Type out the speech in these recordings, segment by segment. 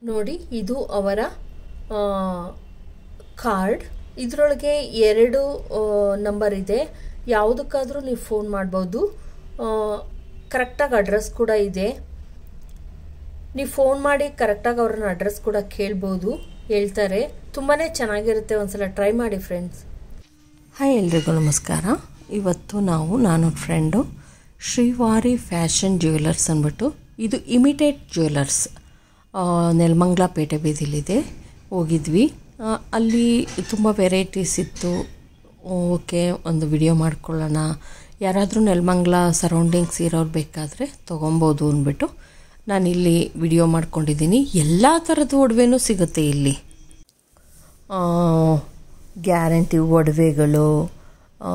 ನೋಡಿ ಇದು ಅವರ ಕಾರ್ಡ್ ಇದರೊಳಗೆ ಎರಡು ನಂಬರ್ ಇದೆ ಯಾವುದಕ್ಕಾದರೂ ನೀವು ಫೋನ್ ಮಾಡ್ಬೋದು ಕರೆಕ್ಟಾಗಿ ಅಡ್ರೆಸ್ ಕೂಡ ಇದೆ ನೀವು ಫೋನ್ ಮಾಡಿ ಕರೆಕ್ಟಾಗಿ ಅವ್ರನ್ನ ಅಡ್ರೆಸ್ ಕೂಡ ಕೇಳ್ಬೋದು ಹೇಳ್ತಾರೆ ತುಂಬಾ ಚೆನ್ನಾಗಿರುತ್ತೆ ಒಂದ್ಸಲ ಟ್ರೈ ಮಾಡಿ ಫ್ರೆಂಡ್ಸ್ ಹಾಯ್ ಎಲ್ರಿಗೂ ನಮಸ್ಕಾರ ಇವತ್ತು ನಾವು ನಾನು ಫ್ರೆಂಡು ಶ್ರೀವಾರಿ ಫ್ಯಾಷನ್ ಜ್ಯುವೆಲರ್ಸ್ ಅಂದ್ಬಿಟ್ಟು ಇದು ಇಮಿಟೇಟ್ ಜ್ಯುವೆಲರ್ಸ್ ನೆಲಮಂಗ್ಲ ಪೇಟೆ ಬೀದಿಲಿದೆ ಹೋಗಿದ್ವಿ ಆ, ಅಲ್ಲಿ ತುಂಬ ವೆರೈಟೀಸ್ ಇತ್ತು ಓಕೆ ಒಂದು ವಿಡಿಯೋ ಮಾಡ್ಕೊಳ್ಳೋಣ ಯಾರಾದರೂ ನೆಲಮಂಗ್ಲ ಸರೌಂಡಿಂಗ್ಸ್ ಇರೋರು ಬೇಕಾದರೆ ತೊಗೊಬೋದು ಅಂದ್ಬಿಟ್ಟು ನಾನಿಲ್ಲಿ ವಿಡಿಯೋ ಮಾಡ್ಕೊಂಡಿದ್ದೀನಿ ಎಲ್ಲ ಥರದ ಒಡವೆನೂ ಸಿಗುತ್ತೆ ಇಲ್ಲಿ ಗ್ಯಾರಂಟಿ ಒಡವೆಗಳು ಆ,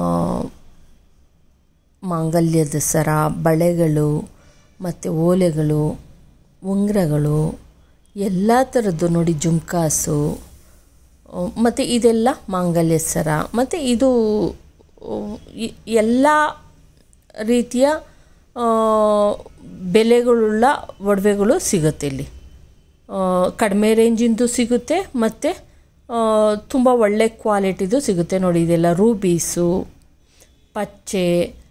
ಮಾಂಗಲ್ಯದ ಸರ ಬಳೆಗಳು ಮತ್ತು ಓಲೆಗಳು ಉಂಗುರಗಳು ಎಲ್ಲ ಥರದ್ದು ನೋಡಿ ಜುಮ್ಕಾಸು ಮತ್ತು ಇದೆಲ್ಲ ಮಾಂಗಲ್ಯ ಸರ ಮತ್ತು ಇದು ಇ- ಎಲ್ಲ ರೀತಿಯ ಆ, ಬೆಲೆಗಳುಳ್ಳ ಒಡವೆಗಳು ಸಿಗುತ್ತೆ ಇಲ್ಲಿ ಆ, ಕಡಿಮೆ ರೇಂಜಿಂದು ಸಿಗುತ್ತೆ ಮತ್ತು ತುಂಬ ಒಳ್ಳೆ ಕ್ವಾಲಿಟಿದು ಸಿಗುತ್ತೆ ನೋಡಿ ಇದೆಲ್ಲ ರೂಬೀಸು ಪಚ್ಚೆ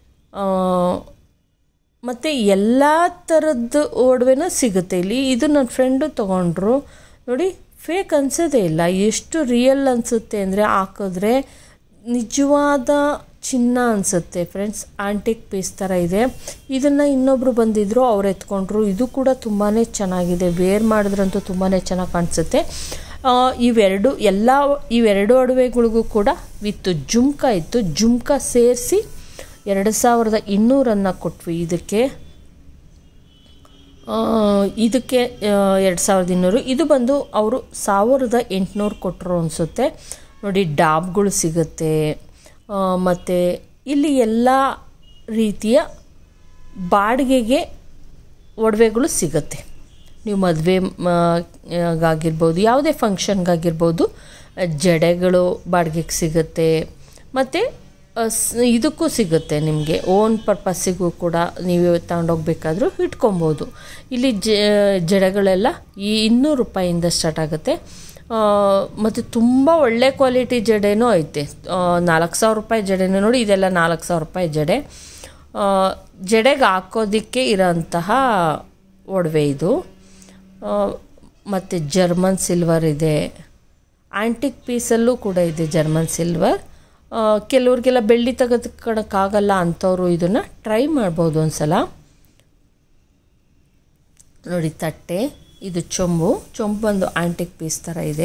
ಮತ್ತು ಎಲ್ಲ ಥರದ್ದು ಒಡವೆನೂ ಸಿಗುತ್ತೆ ಇಲ್ಲಿ ಇದು ನನ್ನ ಫ್ರೆಂಡು ತೊಗೊಂಡ್ರು ನೋಡಿ ಫೇಕ್ ಅನ್ಸೋದೇ ಇಲ್ಲ ಎಷ್ಟು ರಿಯಲ್ ಅನಿಸುತ್ತೆ ಅಂದರೆ ಹಾಕಿದ್ರೆ ನಿಜವಾದ ಚಿನ್ನ ಅನಿಸುತ್ತೆ ಫ್ರೆಂಡ್ಸ್ ಆಂಟಿಕ್ ಪೀಸ್ ಥರ ಇದೆ ಇದನ್ನು ಇನ್ನೊಬ್ಬರು ಬಂದಿದ್ದರು ಅವ್ರು ಎತ್ಕೊಂಡ್ರು ಇದು ಕೂಡ ತುಂಬಾ ಚೆನ್ನಾಗಿದೆ ವೇರ್ ಮಾಡಿದ್ರಂತೂ ತುಂಬಾ ಚೆನ್ನಾಗಿ ಕಾಣಿಸುತ್ತೆ ಆ, ಇವೆರಡು ಎಲ್ಲ ಇವೆರಡು ಒಡವೆಗಳಿಗೂ ಕೂಡ ವಿತ್ ಜುಮ್ಕ ಇತ್ತು ಜುಮ್ಕ ಸೇರಿಸಿ ಎರಡು ಸಾವಿರದ ಇನ್ನೂರನ್ನು ಕೊಟ್ವಿ ಇದಕ್ಕೆ ಆ, ಇದಕ್ಕೆ ಎರಡು ಸಾವಿರದ ಇನ್ನೂರು ಇದು ಬಂದು ಅವರು ಸಾವಿರದ ಎಂಟುನೂರು ಕೊಟ್ಟರು ಅನಿಸುತ್ತೆ ನೋಡಿ ಡಾಬ್ಗಳು ಸಿಗುತ್ತೆ ಮತ್ತು ಇಲ್ಲಿ ಎಲ್ಲ ರೀತಿಯ ಬಾಡಿಗೆಗೆ ಒಡವೆಗಳು ಸಿಗುತ್ತೆ ನೀವು ಮದುವೆ ಗಾಗಿರ್ಬೋದು ಯಾವುದೇ ಫಂಕ್ಷನ್ಗಾಗಿರ್ಬೋದು ಜಡೆಗಳು ಬಾಡಿಗೆಗೆ ಸಿಗುತ್ತೆ ಮತ್ತು ಇದಕ್ಕೂ ಸಿಗುತ್ತೆ ನಿಮಗೆ ಓನ್ ಪರ್ಪಸ್ಸಿಗೂ ಕೂಡ ನೀವು ತಗೊಂಡೋಗ್ಬೇಕಾದ್ರೂ ಇಟ್ಕೊಬೋದು ಇಲ್ಲಿ ಜ ಜಡೆಗಳೆಲ್ಲ ಈ ಇನ್ನೂರು ರೂಪಾಯಿಂದ ಸ್ಟಾರ್ಟ್ ಆಗುತ್ತೆ ಮತ್ತು ತುಂಬ ಒಳ್ಳೆ ಕ್ವಾಲಿಟಿ ಜಡೆನೂ ಐತೆ ನಾಲ್ಕು ಸಾವಿರ ರೂಪಾಯಿ ಜಡೆನೂ ನೋಡಿ ಇದೆಲ್ಲ ನಾಲ್ಕು ಸಾವಿರ ರೂಪಾಯಿ ಜಡೆ ಆ, ಜಡೆಗೆ ಹಾಕೋದಕ್ಕೆ ಇರೋಂತಹ ಒಡವೆ ಇದು ಮತ್ತು ಜರ್ಮನ್ ಸಿಲ್ವರ್ ಇದೆ ಆಂಟಿಕ್ ಪೀಸಲ್ಲೂ ಕೂಡ ಇದೆ ಜರ್ಮನ್ ಸಿಲ್ವರ್ ಕೆಲವ್ರಿಗೆಲ್ಲ ಬೆಳ್ಳಿ ತೆಗೆದುಕೊಳಕ್ಕಾಗಲ್ಲ ಅಂಥವ್ರು ಇದನ್ನು ಟ್ರೈ ಮಾಡ್ಬೋದು ಒಂದ್ಸಲ ನೋಡಿ ತಟ್ಟೆ ಇದು ಚೊಂಬು ಚೊಂಬು ಬಂದು ಆಂಟಿಕ್ ಪೀಸ್ ಥರ ಇದೆ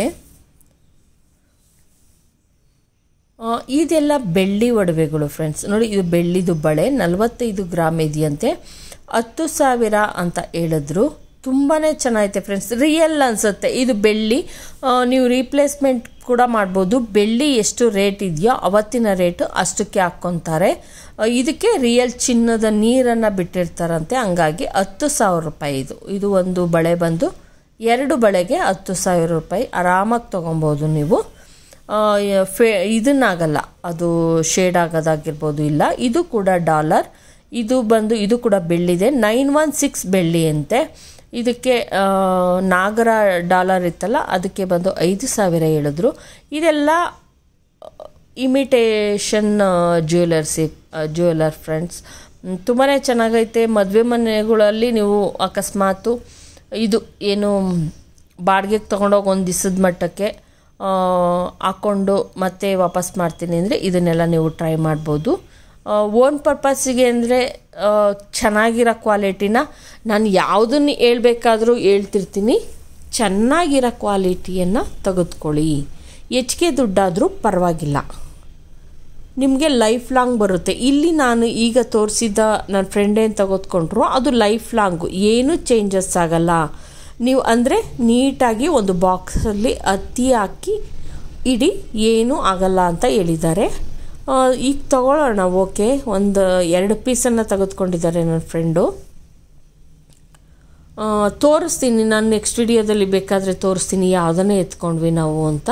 ಆ, ಇದೆಲ್ಲ ಬೆಳ್ಳಿ ಒಡವೆಗಳು ಫ್ರೆಂಡ್ಸ್ ನೋಡಿ ಇದು ಬೆಳ್ಳಿದು ಬಳೆ ನಲವತ್ತೈದು ಗ್ರಾಮ್ ಇದೆಯಂತೆ ಹತ್ತು ಸಾವಿರ ಅಂತ ಹೇಳಿದ್ರು ತುಂಬಾ ಚೆನ್ನಾಗೈತೆ ಫ್ರೆಂಡ್ಸ್ ರಿಯಲ್ ಅನಿಸುತ್ತೆ ಇದು ಬೆಳ್ಳಿ ಆ, ನೀವು ರೀಪ್ಲೇಸ್ಮೆಂಟ್ ಕೂಡ ಮಾಡ್ಬೋದು ಬೆಳ್ಳಿ ಎಷ್ಟು ರೇಟ್ ಇದೆಯೋ ಅವತ್ತಿನ ರೇಟು ಅಷ್ಟಕ್ಕೆ ಹಾಕ್ಕೊತಾರೆ ಆ, ಇದಕ್ಕೆ ರಿಯಲ್ ಚಿನ್ನದ ನೀರನ್ನು ಬಿಟ್ಟಿರ್ತಾರಂತೆ ಹಂಗಾಗಿ ಹತ್ತು ಸಾವಿರ ರೂಪಾಯಿ ಇದು ಇದು ಒಂದು ಬಳೆ ಬಂದು ಎರಡು ಬಳೆಗೆ ಹತ್ತು ಸಾವಿರ ರೂಪಾಯಿ ಆರಾಮಾಗಿ ತೊಗೊಬೋದು ನೀವು ಆ, ಯ- ಫೇ ಇದನ್ನಾಗಲ್ಲ ಅದು ಶೇಡ್ ಆಗೋದಾಗಿರ್ಬೋದು ಇಲ್ಲ ಇದು ಕೂಡ ಡಾಲರ್ ಇದು ಬಂದು ಇದು ಕೂಡ ಬೆಳ್ಳಿದೆ ನೈನ್ ಒನ್ ಸಿಕ್ಸ್ ಬೆಳ್ಳಿ ಅಂತೆ ಇದಕ್ಕೆ ಆ, ನಾಗರ ಡಾಲರ್ ಇತ್ತಲ್ಲ ಅದಕ್ಕೆ ಬಂದು ಐದು ಸಾವಿರ ಹೇಳಿದ್ರು ಇದೆಲ್ಲ ಇಮಿಟೇಷನ್ ಜ್ಯುವೆಲರ್ಸಿ ಜ್ಯುವೆಲರ್ ಫ್ರೆಂಡ್ಸ್ ತುಂಬಾ ಚೆನ್ನಾಗೈತೆ ಮದುವೆ ಮನೆಗಳಲ್ಲಿ ನೀವು ಅಕಸ್ಮಾತು ಇದು ಏನು ಬಾಡಿಗೆಗೆ ತೊಗೊಂಡೋಗಿ ಒಂದು ದಿವಸದ ಮಟ್ಟಕ್ಕೆ ಆ, ಹಾಕ್ಕೊಂಡು ಮತ್ತೆ ವಾಪಸ್ ಮಾಡ್ತೀನಿ ಅಂದರೆ ಇದನ್ನೆಲ್ಲ ನೀವು ಟ್ರೈ ಮಾಡ್ಬೋದು ಓನ್ ಪರ್ಪಸ್ಸಿಗೆ ಅಂದರೆ ಚೆನ್ನಾಗಿರೋ ಕ್ವಾಲಿಟಿನ ನಾನು ಯಾವುದನ್ನು ಹೇಳ್ಬೇಕಾದ್ರೂ ಹೇಳ್ತಿರ್ತೀನಿ ಚೆನ್ನಾಗಿರೋ ಕ್ವಾಲಿಟಿಯನ್ನು ತೆಗೆದುಕೊಳ್ಳಿ ಹೆಚ್ಚಿಗೆ ದುಡ್ಡಾದರೂ ಪರವಾಗಿಲ್ಲ ನಿಮಗೆ ಲೈಫ್ ಲಾಂಗ್ ಬರುತ್ತೆ ಇಲ್ಲಿ ನಾನು ಈಗ ತೋರಿಸಿದ ನನ್ನ ಫ್ರೆಂಡ್ ಏನು ತೆಗೆದುಕೊಂಡ್ರು ಅದು ಲೈಫ್ ಲಾಂಗು ಏನೂ ಚೇಂಜಸ್ ಆಗಲ್ಲ ನೀವು ಅಂದರೆ ನೀಟಾಗಿ ಒಂದು ಬಾಕ್ಸಲ್ಲಿ ಹತ್ತಿ ಹಾಕಿ ಇಡಿ ಏನೂ ಆಗಲ್ಲ ಅಂತ ಹೇಳಿದ್ದಾರೆ ಆ, ಈಗ ತಗೊಳ್ಳೋಣ ಓಕೆ ಒಂದು ಎರಡು ಪೀಸನ್ನು ತೆಗೆದುಕೊಂಡಿದ್ದಾರೆ ನನ್ನ ಫ್ರೆಂಡು ತೋರಿಸ್ತೀನಿ ನಾನು ನೆಕ್ಸ್ಟ್ ವಿಡಿಯೋದಲ್ಲಿ ಬೇಕಾದರೆ ತೋರಿಸ್ತೀನಿ ಯಾವುದನ್ನೇ ಎತ್ಕೊಂಡ್ವಿ ನಾವು ಅಂತ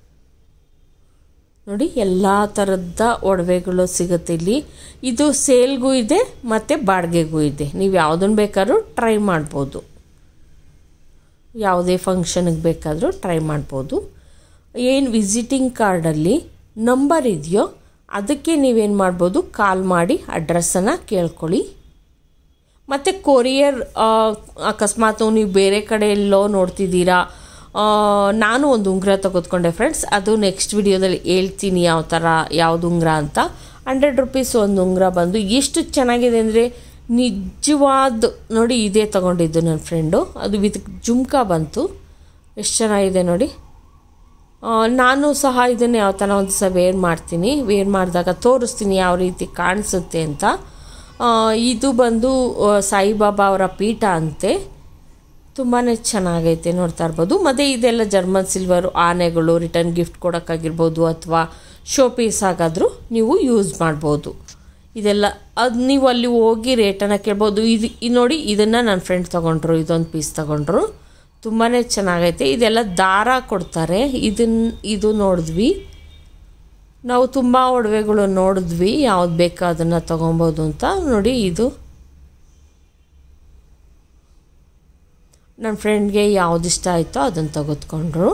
ನೋಡಿ ಎಲ್ಲ ಥರದ ಒಡವೆಗಳು ಸಿಗುತ್ತೆ ಇಲ್ಲಿ ಇದು ಸೇಲ್ಗೂ ಇದೆ ಮತ್ತು ಬಾಡಿಗೆಗೂ ಇದೆ ನೀವು ಯಾವುದನ್ನು ಬೇಕಾದ್ರೂ ಟ್ರೈ ಮಾಡ್ಬೋದು ಯಾವುದೇ ಫಂಕ್ಷನ್ಗೆ ಬೇಕಾದರೂ ಟ್ರೈ ಮಾಡ್ಬೋದು ಏನು ವಿಸಿಟಿಂಗ್ ಕಾರ್ಡಲ್ಲಿ ನಂಬರ್ ಇದೆಯೋ ಅದಕ್ಕೆ ನೀವೇನು ಮಾಡ್ಬೋದು ಕಾಲ್ ಮಾಡಿ ಅಡ್ರೆಸ್ಸನ್ನು ಕೇಳ್ಕೊಳ್ಳಿ ಮತ್ತು ಕೊರಿಯರ್ ಅಕಸ್ಮಾತ್ ನೀವು ಬೇರೆ ಕಡೆ ಎಲ್ಲೋ ನೋಡ್ತಿದ್ದೀರಾ ಆ, ನಾನು ಒಂದು ಉಂಗುರ ತೆಗೆದುಕೊಂಡೆ ಫ್ರೆಂಡ್ಸ್ ಅದು ನೆಕ್ಸ್ಟ್ ವಿಡಿಯೋದಲ್ಲಿ ಹೇಳ್ತೀನಿ ಯಾವ ಥರ ಯಾವುದು ಉಂಗುರ ಅಂತ ಹಂಡ್ರೆಡ್ ರುಪೀಸ್ ಒಂದು ಉಂಗುರ ಬಂದು ಎಷ್ಟು ಚೆನ್ನಾಗಿದೆ ಅಂದರೆ ನಿಜವಾದ ನೋಡಿ ಇದೇ ತಗೊಂಡಿದ್ದು ನನ್ನ ಫ್ರೆಂಡು ಅದು ವಿತ್ ಜುಮ್ಕಾ ಬಂತು ಎಷ್ಟು ಚೆನ್ನಾಗಿದೆ ನೋಡಿ ಆ, ನಾನು ಸಹ ಇದನ್ನು ಯಾವ ಥರ ಒಂದು ಸಹ ವೇರ್ ಮಾಡ್ತೀನಿ ವೇರ್ ಮಾಡಿದಾಗ ತೋರಿಸ್ತೀನಿ ಯಾವ ರೀತಿ ಕಾಣಿಸುತ್ತೆ ಅಂತ ಆ, ಇದು ಬಂದು ಆ, ಸಾಯಿಬಾಬಾ ಅವರ ಪೀಠ ಅಂತೆ ತುಂಬಾ ಚೆನ್ನಾಗೈತೆ ನೋಡ್ತಾ ಇರ್ಬೋದು ಮತ್ತು ಇದೆಲ್ಲ ಜರ್ಮನ್ ಸಿಲ್ವರು ಆನೆಗಳು ರಿಟರ್ನ್ ಗಿಫ್ಟ್ ಕೊಡೋಕ್ಕಾಗಿರ್ಬೋದು ಅಥವಾ ಶೋ ಪೀಸ್ ಆಗಾದರೂ ನೀವು ಯೂಸ್ ಮಾಡ್ಬೋದು ಇದೆಲ್ಲ ಅದು ನೀವು ಅಲ್ಲಿ ಹೋಗಿ ರೇಟನ್ನು ಕೇಳ್ಬೋದು ಇದು ಈ ನೋಡಿ ಇದನ್ನು ನನ್ನ ಫ್ರೆಂಡ್ ತೊಗೊಂಡ್ರು ಇದೊಂದು ಪೀಸ್ ತೊಗೊಂಡ್ರು ತುಂಬಾ ಚೆನ್ನಾಗೈತೆ ಇದೆಲ್ಲ ದಾರ ಕೊಡ್ತಾರೆ ಇದನ್ನ ಇದು ನೋಡಿದ್ವಿ ನಾವು ತುಂಬ ಒಡವೆಗಳು ನೋಡಿದ್ವಿ ಯಾವ್ದು ಬೇಕೋ ಅದನ್ನು ತೊಗೊಬೋದು ಅಂತ ನೋಡಿ ಇದು ನನ್ನ ಫ್ರೆಂಡ್ಗೆ ಯಾವ್ದು ಇಷ್ಟ ಆಯಿತೋ ಅದನ್ನು ತೆಗೆದುಕೊಂಡ್ರು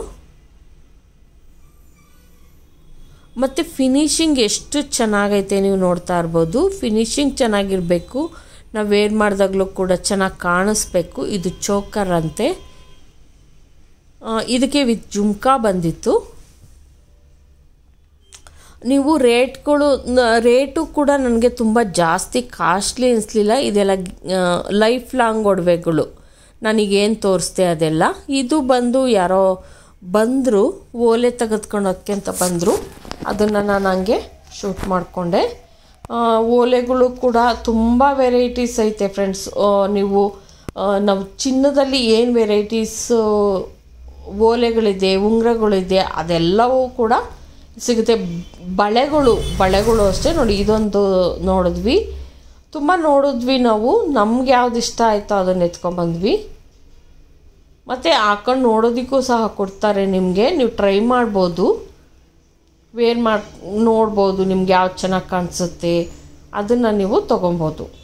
ಮತ್ತು ಫಿನಿಶಿಂಗ್ ಎಷ್ಟು ಚೆನ್ನಾಗೈತೆ ನೀವು ನೋಡ್ತಾ ಇರ್ಬೋದು ಫಿನಿಶಿಂಗ್ ಚೆನ್ನಾಗಿರಬೇಕು ನಾವು ವೇರ್ ಮಾಡಿದಾಗಲೂ ಕೂಡ ಚೆನ್ನಾಗಿ ಕಾಣಿಸ್ಬೇಕು ಇದು ಚೋಕರ್ ಅಂತೆ ಆ, ಇದಕ್ಕೆ ವಿತ್ ಜುಮ್ಕಾ ಬಂದಿತ್ತು ನೀವು ರೇಟ್ಗಳು ನ- ರೇಟು ಕೂಡ ನನಗೆ ತುಂಬ ಜಾಸ್ತಿ ಕಾಸ್ಟ್ಲಿ ಅನಿಸ್ಲಿಲ್ಲ ಇದೆಲ್ಲ ಲೈಫ್ ಲಾಂಗ್ ಒಡವೆಗಳು ನನಗೇನು ತೋರಿಸ್ದೆ ಅದೆಲ್ಲ ಇದು ಬಂದು ಯಾರೋ ಬಂದರು ಓಲೆ ತೆಗೆದುಕೊಂಡೋಕ್ಕೆ ಅಂತ ಬಂದರು ಅದನ್ನು ನಾನು ಹಂಗೆ ಶೂಟ್ ಮಾಡಿಕೊಂಡೆ ಓಲೆಗಳು ಕೂಡ ತುಂಬ ವೆರೈಟೀಸ್ ಐತೆ ಫ್ರೆಂಡ್ಸ್ ನೀವು ಆ, ನಾವು ಚಿನ್ನದಲ್ಲಿ ಏನು ವೆರೈಟೀಸ್ ಓಲೆಗಳಿದೆ ಉಂಗುರಗಳಿದೆ ಅದೆಲ್ಲವೂ ಕೂಡ ಸಿಗುತ್ತೆ ಬಳೆಗಳು ಬಳೆಗಳು ಅಷ್ಟೇ ನೋಡಿ ಇದೊಂದು ನೋಡಿದ್ವಿ ತುಂಬ ನೋಡಿದ್ವಿ ನಾವು ನಮ್ಗೆ ಯಾವ್ದು ಇಷ್ಟ ಆಯಿತೋ ಅದನ್ನು ಎತ್ಕೊಂಬಂದ್ವಿ ಮತ್ತು ಹಾಕೊಂಡು ನೋಡೋದಕ್ಕೂ ಸಹ ಕೊಡ್ತಾರೆ ನಿಮಗೆ ನೀವು ಟ್ರೈ ಮಾಡ್ಬೋದು ವೇರ್ ಮಾಡಿ ನೋಡ್ಬೋದು ನಿಮ್ಗೆ ಯಾವ್ದು ಚೆನ್ನಾಗಿ ಕಾಣಿಸುತ್ತೆ ಅದನ್ನು ನೀವು ತೊಗೊಬೋದು